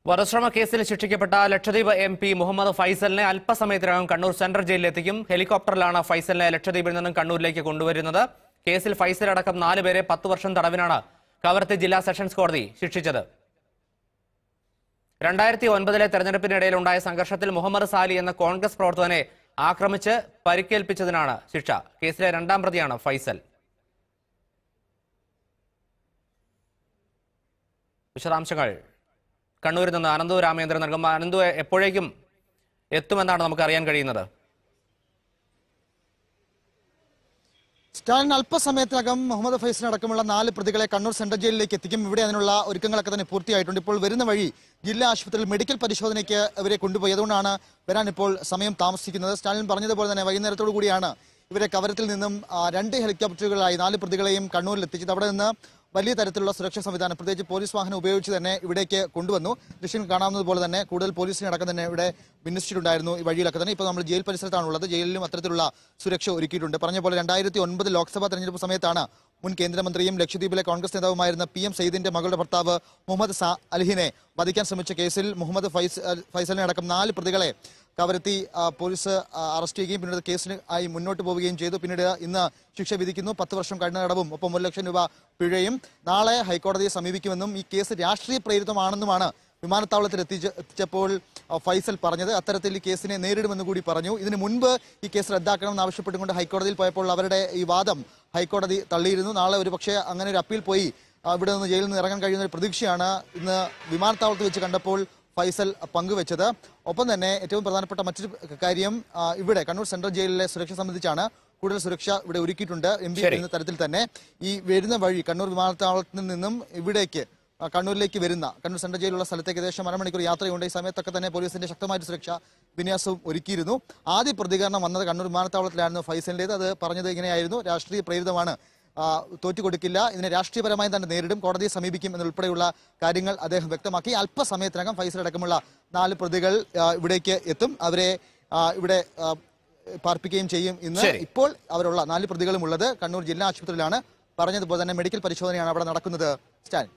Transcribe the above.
വധശ്രമ കേസിൽ ശിക്ഷിക്കപ്പെട്ട Lakshadweep M P Muhammad ഫൈസലിനെ അല്പസമയത്തിനകം കണ്ണൂർ സെൻട്രൽ ജയിലിലെത്തിക്കും ഹെലികോപ്റ്ററിലാണ് ഫൈസലിനെ ലക്ഷദ്വീപിൽ നിന്നും കണ്ണൂരിലേക്ക് കൊണ്ടുവരുന്നത് കേസിൽ ഫൈസൽ അടക്കം നാലുപേരെ പത്ത് വർഷം തടവിനാണ് കവർത്തി ജില്ലാ സെഷൻസ് കോടതി ശിക്ഷിച്ചത് രണ്ടായിരത്തി ഒൻപതിലെ തെരഞ്ഞെടുപ്പിനിടയിൽ ഉണ്ടായ സംഘർഷത്തിൽ മുഹമ്മദ് സാലി എന്ന കോൺഗ്രസ് പ്രവർത്തകനെ ആക്രമിച്ച് പരിക്കേൽപ്പിച്ചതിനാണ് ശിക്ഷ കേസിലെ രണ്ടാം പ്രതിയാണ് ഫൈസൽ വിശദാംശങ്ങൾ കണ്ണൂരിൽ നിന്ന് അനന്തു രാമേന്ദ്രൻ നൽകും അനന്തു എപ്പോഴേക്കും എത്തുമെന്നാണ് നമുക്ക് അറിയാൻ കഴിയുന്നത് സ്റ്റാലിൻ അല്പസമയത്തിനകം മുഹമ്മദ് ഫൈസിന് അടക്കമുള്ള നാല് പ്രതികളെ കണ്ണൂർ സെൻട്രൽ ജയിലിലേക്ക് എത്തിക്കും ഇവിടെ അതിനുള്ള ഒരുക്കങ്ങളൊക്കെ തന്നെ പൂർത്തിയായിട്ടുണ്ട് ഇപ്പോൾ വരുന്ന വഴി ജില്ലാ ആശുപത്രിയിൽ മെഡിക്കൽ പരിശോധനയ്ക്ക് ഇവരെ കൊണ്ടുപോയി അതുകൊണ്ടാണ് വരാൻ ഇപ്പോൾ സമയം താമസിക്കുന്നത് സ്റ്റാലിൻ പറഞ്ഞതുപോലെ തന്നെ വൈകുന്നേരത്തോടു കൂടിയാണ് ഇവരെ കവരത്തിൽ നിന്നും ആ, രണ്ട് ഹെലികോപ്റ്ററുകളായി നാല് പ്രതികളെയും കണ്ണൂരിൽ എത്തിച്ചത് അവിടെ നിന്ന് വലിയ തരത്തിലുള്ള സുരക്ഷാ സംവിധാനം പ്രത്യേകിച്ച് പോലീസ് വാഹനം ഉപയോഗിച്ച് തന്നെ ഇവിടേക്ക് കൊണ്ടുവന്നു ദൃശ്യം കാണാവുന്നതുപോലെ തന്നെ കൂടുതൽ പോലീസിനെ അടക്കം തന്നെ ഇവിടെ വിന്യസിച്ചിട്ടുണ്ടായിരുന്നു ഈ വഴിയിലൊക്കെ തന്നെ ഇപ്പോൾ നമ്മൾ ജയിൽ പരിസരത്താണുള്ളത് ജയിലിലും അത്തരത്തിലുള്ള സുരക്ഷ ഒരുക്കിയിട്ടുണ്ട് പറഞ്ഞ പോലെ രണ്ടായിരത്തി ഒൻപത് ലോക്സഭാ തെരഞ്ഞെടുപ്പ് സമയത്താണ് മുൻ കേന്ദ്രമന്ത്രിയും ലക്ഷദ്വീപിലെ കോൺഗ്രസ് നേതാവുമായിരുന്ന പി എം സയ്യിദിന്റെ മകളുടെ ഭർത്താവ് മുഹമ്മദ് സാ അൽഹിനെ വധിക്കാൻ ശ്രമിച്ച കേസിൽ മുഹമ്മദ് ഫൈസ് ഫൈസലിനെ അടക്കം നാല് പ്രതികളെ കവരത്തി ആ, പോലീസ് ആ, അറസ്റ്റ് ചെയ്യുകയും പിന്നീട് കേസിന് ആയി മുന്നോട്ട് പോവുകയും ചെയ്തു പിന്നീട് ഇന്ന് ശിക്ഷ വിധിക്കുന്നു പത്ത് വർഷം കഠിന തടവും ഒപ്പം ഒരു ലക്ഷം രൂപ പിഴയും നാളെ ഹൈക്കോടതിയെ സമീപിക്കുമെന്നും ഈ കേസ് രാഷ്ട്രീയ പ്രേരിതമാണെന്നുമാണ് വിമാനത്താവളത്തിൽ എത്തിച്ച എത്തിച്ചപ്പോൾ ആ, ഫൈസൽ പറഞ്ഞത് അത്തരത്തിൽ ഈ കേസിനെ നേരിടുമെന്ന് കൂടി പറഞ്ഞു ഇതിന് മുൻപ് ഈ കേസ് റദ്ദാക്കണമെന്ന് ആവശ്യപ്പെട്ടുകൊണ്ട് ഹൈക്കോടതിയിൽ പോയപ്പോൾ അവരുടെ ഈ വാദം ഹൈക്കോടതി തള്ളിയിരുന്നു നാളെ ഒരു പക്ഷേ അങ്ങനെ ഒരു അപ്പീൽ പോയി ആ, ഇവിടെ നിന്ന് ജയിലിൽ നിന്ന് ഇറങ്ങാൻ കഴിയുന്ന ഒരു പ്രതീക്ഷയാണ് ഇന്ന് വിമാനത്താവളത്തിൽ വെച്ച് കണ്ടപ്പോൾ ഫൈസൽ പങ്കുവച്ചത് ഒപ്പം തന്നെ ഏറ്റവും പ്രധാനപ്പെട്ട മറ്റൊരു കാര്യം ആ, ഇവിടെ കണ്ണൂർ സെൻട്രൽ ജയിലിലെ സുരക്ഷ സംബന്ധിച്ചാണ് കൂടുതൽ സുരക്ഷ ഇവിടെ ഒരുക്കിയിട്ടുണ്ട് എം പി ശരി. എന്ന തരത്തിൽ തന്നെ ഈ വരുന്ന വഴി കണ്ണൂർ വിമാനത്താവളത്തിൽ നിന്നും ഇവിടേക്ക് ആ, കണ്ണൂരിലേക്ക് വരുന്ന കണ്ണൂർ സെൻട്രൽ ജയിലുള്ള സ്ഥലത്തേക്ക് ഏകദേശം അരമണിക്കൂർ യാത്രയുണ്ട് ഈ സമയത്തൊക്കെ തന്നെ പോലീസിന്റെ ശക്തമായ സുരക്ഷ വിന്യാസവും ഒരുക്കിയിരുന്നു ആദ്യ പ്രതികരണം വന്നത് കണ്ണൂർ വിമാനത്താവളത്തിലായിരുന്നു ഫൈസലിന്റേത് അത് പറഞ്ഞത് ഇങ്ങനെയായിരുന്നു രാഷ്ട്രീയ പ്രേരിതമാണ് ആ, തോറ്റുകൊടുക്കില്ല ഇതിനെ രാഷ്ട്രീയപരമായി തന്നെ നേരിടും കോടതിയെ സമീപിക്കും എന്നുൾപ്പെടെയുള്ള കാര്യങ്ങൾ അദ്ദേഹം വ്യക്തമാക്കി അല്പസമയത്തിനകം ഫൈസൽ അടക്കമുള്ള നാല് പ്രതികൾ ആ, ഇവിടേക്ക് എത്തും അവരെ ആ, ഇവിടെ ആ, പാർപ്പിക്കുകയും ചെയ്യും ഇന്ന് ശരി. ഇപ്പോൾ അവരുള്ള നാല് പ്രതികളും ഉള്ളത് കണ്ണൂർ ജില്ലാ ആശുപത്രിയിലാണ് പറഞ്ഞതുപോലെ തന്നെ മെഡിക്കൽ പരിശോധനയാണ് അവിടെ നടക്കുന്നത് സ്റ്റാലിൻ